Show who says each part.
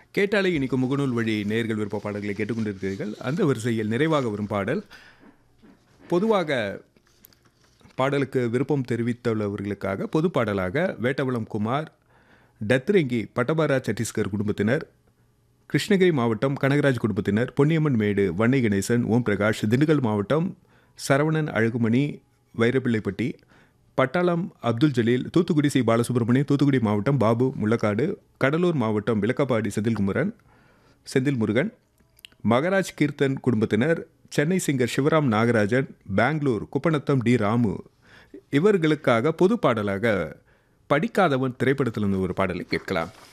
Speaker 1: கேட்டாலே இனிக்கு முகநூல் வழி நேர்கள் விருப்ப பாடல்களை கேட்டுக்கொண்டிருக்கிறீர்கள் அந்த வரிசையில் நிறைவாக வரும் பாடல் பொதுவாக பாடலுக்கு விருப்பம் தெரிவித்துள்ளவர்களுக்காக பொது பாடலாக வேட்டவளம் குமார் டத்ரெங்கி பட்டபாரா சத்தீஸ்கர் குடும்பத்தினர் கிருஷ்ணகிரி மாவட்டம் கனகராஜ் குடும்பத்தினர் பொன்னியம்மன் மேடு வன்னை கணேசன் ஓம் பிரகாஷ் திண்டுக்கல் மாவட்டம் சரவணன் அழகுமணி வைரப்பிள்ளைப்பட்டி பட்டாளம் அப்துல் ஜலீல் தூத்துக்குடி சி பாலசுப்ரமணியம் தூத்துக்குடி மாவட்டம் பாபு முள்ளக்காடு கடலூர் மாவட்டம் விளக்கப்பாடி செந்தில்குமரன் செந்தில் முருகன் மகராஜ் கீர்த்தன் குடும்பத்தினர் சென்னை சிங்கர் சிவராம் நாகராஜன் பெங்களூர் குப்பநத்தம் டி ராமு இவர்களுக்காக பொது பாடலாக படிக்காதவன் திரைப்படத்திலிருந்து ஒரு பாடலை கேட்கலாம்